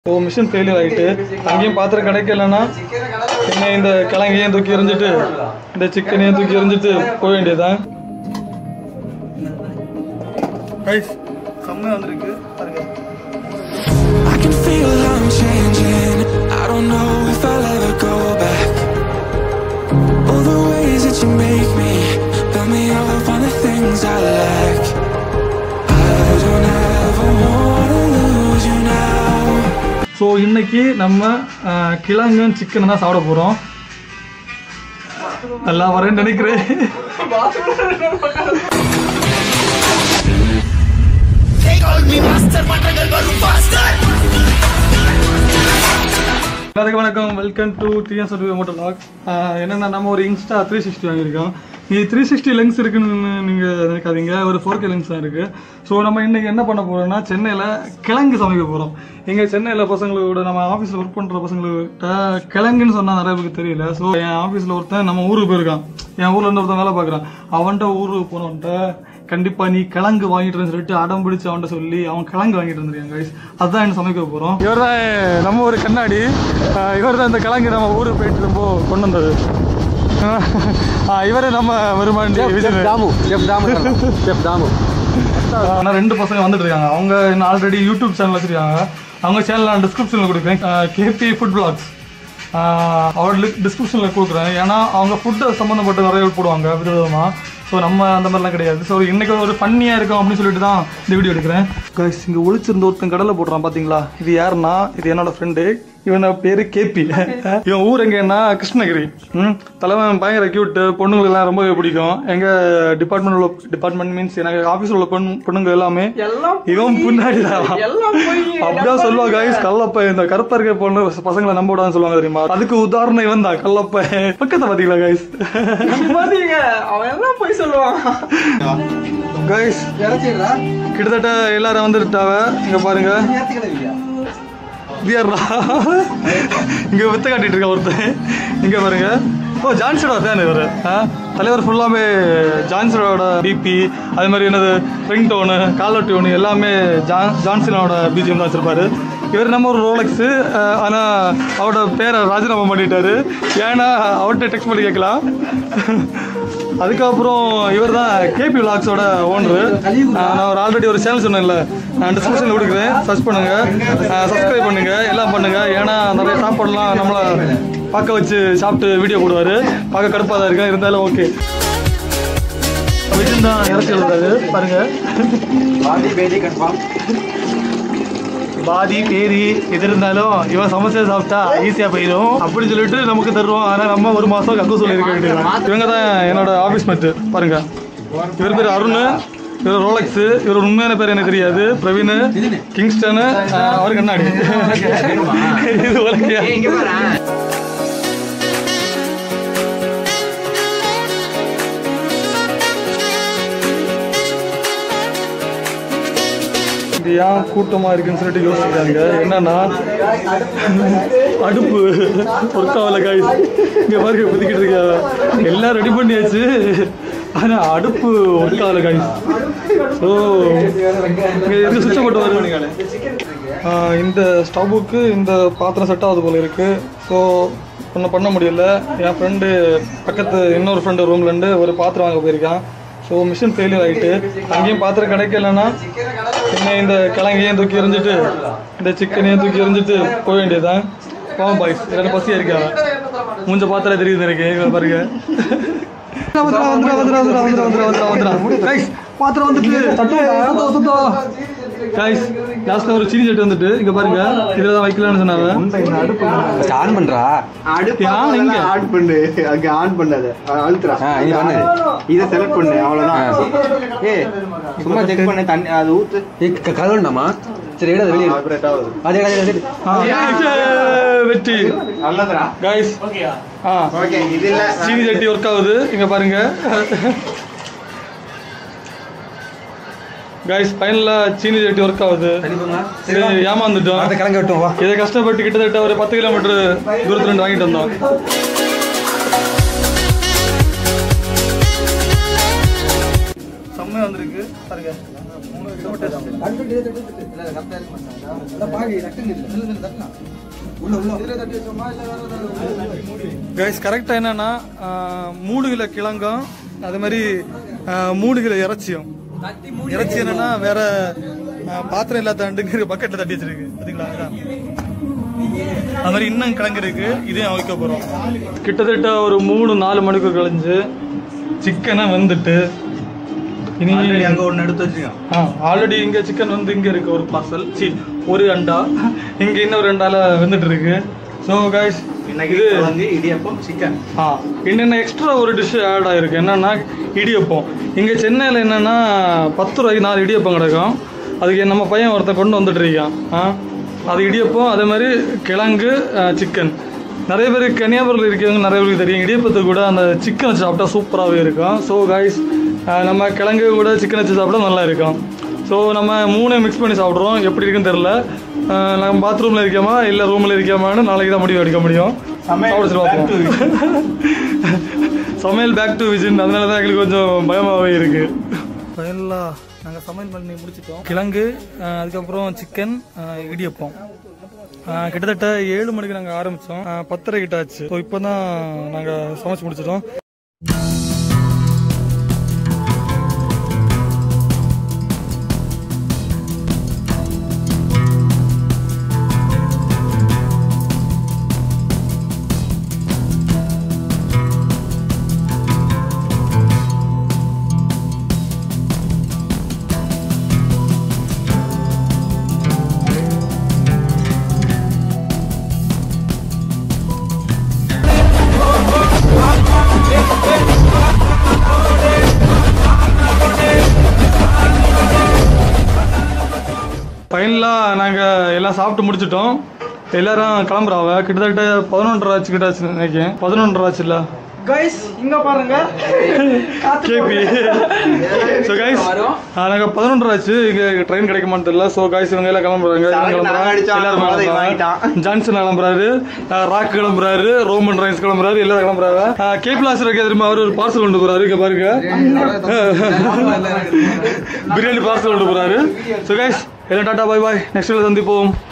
ஓ machine failure ஆகிட்டு அங்கேயும் பாத்திரம் கிடைக்கலன்னா என்ன இந்த கிழங்கையும் தூக்கி எறிஞ்சிட்டு இந்த சிக்கனையும் தூக்கி எறிஞ்சிட்டு போக வேண்டியதுதான் கைஸ் செம்மையாக வந்திருக்கு பாருங்க I can feel I'm changing. I don't know if I'll ever go back. All the ways that you make me build me up on the things I lack. I don't ever wanna lose you now. So இன்னைக்கு நம்ம அஹ், கிழங்கும் chicken தான் சாப்பிட போகிறோம் நல்லா வரேன்னு நினைக்கிறேன் எல்லாத்துக்கும் வணக்கம் welcome to TS motor log என்னென்னா நம்ம ஒரு இன்ஸ்டா த்ரீ சிக்ஸ்டி வாங்கியிருக்கோம் இது த்ரீ சிக்ஸ்டி லென்ஸ் இருக்குன்னு நீங்கள் நினைக்காதீங்க ஒரு ஃபோர் கே லென்ஸ் தான் இருக்குது ஸோ நம்ம இன்றைக்கி என்ன பண்ண போகிறோம்னா சென்னையில் கிழங்கு சமைக்க போகிறோம் எங்கள் சென்னையில் பசங்களோட நம்ம ஆஃபீஸில் ஒர்க் பண்ணுற பசங்கள்கிட்ட கிழங்குன்னு சொன்னால் நிறைய பேருக்கு தெரியல ஸோ என் ஆஃபீஸில் ஒருத்தன் நம்ம ஊருக்கு போயிருக்கான் என் ஊரில் இருந்து ஒருத்தன் வேலை பார்க்குறான் அவன்கிட்ட ஊருக்கு போனவன்ட்ட கண்டிப்பா நீ கிழங்கு வாங்கிட்டு வந்து சொல்லிட்டு அடம் பிடிச்சு அவன்கிட்ட சொல்லி அவன் கிழங்கு வாங்கிட்டு வந்துருக்கான் கைஸ் அதுதான் என்ன சமைக்க போறோம் இவர் தான் நம்ம ஒரு கண்ணாடி இவர் தான் இந்த கிழங்கு நம்ம ஊருக்கு போயிட்டு ரொம்ப கொண்டு வந்தது இவரே நம்ம வருமாண்டி விஜய் தாமு செஃப் தாமு செஃப் தாமு ஆனால் ரெண்டு பசங்க வந்துட்டு இருக்காங்க அவங்க இன்னும் ஆல்ரெடி யூடியூப் சேனல் வச்சிருக்காங்க அவங்க சேனல் நான் டிஸ்கிரிப்ஷனில் கொடுக்குறேன் கேபி ஃபுட் பிளாக்ஸ் அவரோட டிஸ்கிரிப்ஷனில் கொடுக்குறேன் ஏன்னா அவங்க ஃபுட்டை சம்மந்தப்பட்ட நிறைய போடுவாங்க விதவிதமாக ஸோ நம்ம அந்த மாதிரிலாம் கிடையாது ஸோ இன்னைக்கு ஒரு ஃபன்னியாக இருக்கும் அப்படின்னு சொல்லிட்டு தான் இந்த வீடியோ எடுக்கிறேன் கைஸ் இங்கே ஒளிச்சிருந்த ஒருத்தன் கடலை போடுறான் பார்த்தீங்களா இது யாருன்னா இது என்னோட ஃப்ரெண்டு இவன் பேரு கேபி இவன் ஊர் எங்கன்னா கிருஷ்ணகிரி ம் தலைவன் பயங்கர கியூட் பொண்ணுங்களுக்கெல்லாம் ரொம்பவே பிடிக்கும் எங்க டிபார்ட்மெண்ட் உள்ள டிபார்ட்மெண்ட் மீன்ஸ் எனக்கு ஆஃபீஸில் உள்ள பொண்ணு பொண்ணுங்க எல்லாமே இவன் பின்னாடி தான் அப்படியே சொல்லுவா கைஸ் கல்லப்ப இந்த கருப்பா இருக்க பொண்ணு பசங்களை நம்ப விடாதுன்னு சொல்லுவாங்க தெரியுமா அதுக்கு உதாரணம் இவன் தான் கல்லப்ப பக்கத்தை பாத்தீங்களா கைஸ் பாத்தீங்க அவன் எல்லாம் போய் சொல்லுவான் கைஸ் கிட்டத்தட்ட எல்லாரும் வந்துட்டாவ இங்க பாருங்க வியர்ரா இங்க வித்த காட்டிட்டு இருக்க ஒருத்தன் இங்க பாருங்க ஓ ஜான்சனோட ஃபேன் இவர் தலைவர் ஃபுல்லாமே ஜான்சனோட டிபி அதே மாதிரி என்னது ரிங் டோனு காலர் டியூனு எல்லாமே ஜான் ஜான்சனோட பிஜிஎம் தான் வச்சிருப்பாரு இவர் நம்ம ஒரு ரோலக்ஸு ஆனால் அவரோட பேரை ராஜினாமா பண்ணிட்டாரு ஏன்னா அவர்கிட்ட டெக்ஸ்ட் பண்ணி கேட்கலாம் அதுக்கப்புறம் இவர் தான் கேபி விளாக்ஸோட ஓனரு நான் ஒரு ஆல்ரெடி ஒரு சேனல் சொன்னேன்ல நான் டிஸ்கிரிப்ஷனில் கொடுக்குறேன் சர்ச் பண்ணுங்க சப்ஸ்கிரைப் பண்ணுங்க எல்லாம் பண்ணுங்க ஏன்னா நிறைய சாப்பாடுலாம் நம்மளை பார்க்க வச்சு சாப்பிட்டு வீடியோ போடுவார் பார்க்க கடுப்பாக தான் இருக்கேன் இருந்தாலும் ஓகே விஜயன் தான் இறச்சி எழுதுறாரு பாருங்க பாதி பேதி கன்ஃபார்ம் பாதி பேரி எது இருந்தாலும் இவன் சமைச்சதை சாப்பிட்டா ஈஸியா போயிடும் அப்படின்னு சொல்லிட்டு நமக்கு தருவோம் ஆனா நம்ம ஒரு மாசம் கக்கு சொல்லியிருக்க வேண்டியது இவங்க தான் என்னோட ஆபீஸ் மேட் பாருங்க இவர் பேர் அருண் இவர் ரோலக்ஸ் இவர் உண்மையான பேர் எனக்கு தெரியாது பிரவீன் கிங்ஸ்டன் அவர் கண்ணாடி இது உலகையா இது ஏன் கூட்டமா இருக்குன்னு சொல்லிட்டு யோசிக்கிறாங்க என்னன்னா அடுப்பு ஒர்க் ஆகல காய்ஸ் இங்க பாருங்க புதிக்கிட்டு இருக்க எல்லாம் ரெடி பண்ணியாச்சு ஆனா அடுப்பு ஒர்க் ஆகல காய்ஸ் ஸோ இங்க எதுக்கு சுவிட்ச் போட்டு வருவானுங்க இந்த ஸ்டவ்வுக்கு இந்த பாத்திரம் செட் ஆகுது போல இருக்கு ஸோ ஒன்றும் பண்ண முடியல என் ஃப்ரெண்டு பக்கத்து இன்னொரு ஃப்ரெண்டு ரூம்லேருந்து ஒரு பாத்திரம் வாங்க போயிருக்கான் ஸோ மிஷின் ஃபெயிலியர் ஆகிட்டு அங்கேயும் பாத்திரம் கிடைக்கலன்னா என்ன இந்த கிழங்கையும் தூக்கி எறிஞ்சிட்டு இந்த சிக்கனையும் தூக்கி எறிஞ்சிட்டு போக வேண்டியதுதான் போவோம் பாய்ஸ் எனக்கு பசியாக இருக்கா மூஞ்ச பாத்திரம் தெரியுது எனக்கு இங்க பாருங்க வந்துடா வந்துடா வந்துடா வந்துடா வந்துடா வந்துடா வந்துடா வந்துடா கைஸ் பாத்திரம் வந்துட்டு தட்டு சுத்தோ கைஸ் லாஸ்ட்ல ஒரு சீனி சட்டு வந்துட்டு இங்க பாருங்க இதுல தான் வைக்கலாம்னு சொன்னாங்க ஆன் பண்றா அடுப்பு யான் எங்க? ஆன் பண்ணு அங்க ஆன் பண்ணாத அழுத்துறா ஆ, நீ பண்ணு. இதை செலக்ட் பண்ணு அவ்வளவுதான் ஏ சும்மா செக் பண்ணு தண்ணி அது ஊத்து கழுவண்டாமா சரி எடு அது வெளியே ஆப்ரேட் ஆகுது அதே அதே அதே ஆ, வெற்றி நல்லதுடா கைஸ் ஆ ஓகே இது இல்ல சீனி சட்டி ஒர்க் ஆகுது இங்க பாருங்க கைஸ் ஃபைனலா சீனி சட்டி ஒர்க் ஆகுது இது ஏமாந்துட்டோம் அடுத்த கிழங்கு வெட்டும் வா இதை கஷ்டப்பட்டு கிட்டத்தட்ட ஒரு பத்து கிலோமீட்டர் தூரத்துல இருந்து வாங்கிட்டு வந்தோம் செம்மையா மூணுமே வந்திருக்கு பாருங்க மூணு கைஸ் கரெக்டாக என்னன்னா ஆஹ், மூணு கிலோ கிழங்கும் அது மாதிரி ஆஹ், மூணு கிலோ இறைச்சியும் இறைச்சி என்னன்னா வேற ஆஹ், பாத்திரம் இல்லாதாண்டுங்கிற பக்கெட்ல தட்டி வச்சிருக்கு பாத்தீங்களா அதான். அது மாதிரி இன்னும் கிழங்கு இருக்கு இதையும் வைக்க போறோம் கிட்டத்தட்ட ஒரு மூணு நாலு மணிக்கு கழிஞ்சு சிக்கனை வந்துட்டு இனி அங்க ஒண்ணு எடுத்து வச்சுக்கோ ஆல்ரெடி இங்க சிக்கன் வந்து இங்க இருக்கு ஒரு பார்சல் சி ஒரு அண்டா இங்க இன்னொரு ரெண்டால வந்துட்டு இருக்கு ஸோ கைஸ் இன்னைக்கு இது வந்து இடியப்பம் சிக்கன் ஆ இன்னும் எக்ஸ்ட்ரா ஒரு டிஷ் ஆட் ஆயிருக்கு என்னன்னா இடியப்பம் இங்க சென்னையில் என்னன்னா பத்து ரூபாய்க்கு நாலு இடியப்பம் கிடக்கும் அதுக்கு நம்ம பையன் ஒருத்தன் கொண்டு வந்துட்டு இருக்கான் ஆ அது இடியப்பம் அதே மாதிரி கிழங்கு சிக்கன் நிறைய பேர் கன்னியாகுமரியில் இருக்கவங்க நிறைய பேருக்கு தெரியும் இடியப்பத்தை கூட அந்த சிக்கன் வச்சு சாப்பிட்டா சூப்பராகவே இருக்கும் ஸோ கைஸ் நம்ம கிழங்கு கூட சிக்கன் வச்சு சாப்பிட்டா நல்லா இருக்கும் ஸோ நம்ம மூணு மிக்ஸ் பண்ணி சாப்பிட்றோம் எப்படி இருக்குன்னு தெரில நம்ம பாத்ரூமில் இருக்கோமா இல்லை ரூமில் இருக்கோமான்னு நாளைக்கு தான் முடிவு எடுக்க முடியும் சமையல் சாப்பிட back to பார்ப்போம் சமையல் பேக் டு விஜன் அதனால தான் எங்களுக்கு கொஞ்சம் பயமாகவே இருக்கு ஃபைனலாக நாங்கள் சமையல் பண்ணி முடிச்சிட்டோம் கிழங்கு அஹ், அதுக்கப்புறம் சிக்கன் அஹ், இடியப்பம் அஹ், கிட்டத்தட்ட ஏழு மணிக்கு நாங்கள் ஆரம்பித்தோம் பத்தரை கிட்ட ஆச்சு ஸோ இப்போ தான் நாங்கள் சமைச்சு முடிச்சிட்டோம் ஃபைனலாக நாங்கள் எல்லாம் சாப்பிட்டு முடிச்சிட்டோம் எல்லாரும் கிளம்புறாவ கிட்டத்தட்ட பதினொன்றரை ஆச்சு கிட்ட ஆச்சு நினைக்கிறேன் பதினொன்றரை ஆச்சு இல்லை கைஸ் இங்க பாருங்க கேபி ஸோ கைஸ் நாங்கள் பதினொன்றரை ஆச்சு இங்கே ட்ரெயின் கிடைக்குமான்னு தெரியல ஸோ கைஸ் இவங்க எல்லாம் கிளம்புறாங்க இவங்க சாக்கு கிளம்புறாங்க நாங்க அடிச்சோம், எல்லாரும் போதை கிளம்புறாங்க. வாங்கிட்டான். ஜான்சன் கிளம்புறாரு அஹ் ராக் கிளம்புறாரு ரோமன் ரைன்ஸ் கிளம்புறாரு எல்லாரும் கிளம்புறாங்க கேபி லாசர் இருக்க திரும்ப அவர் ஒரு பார்சல் கொண்டு போறாரு இங்க பாருங்க பிரியாணி பார்சல் கொண்டு போறாரு ஸோ கைஸ் எல்லாம் டாட்டா பாய் பாய் நெக்ஸ்ட் சந்திப்போம்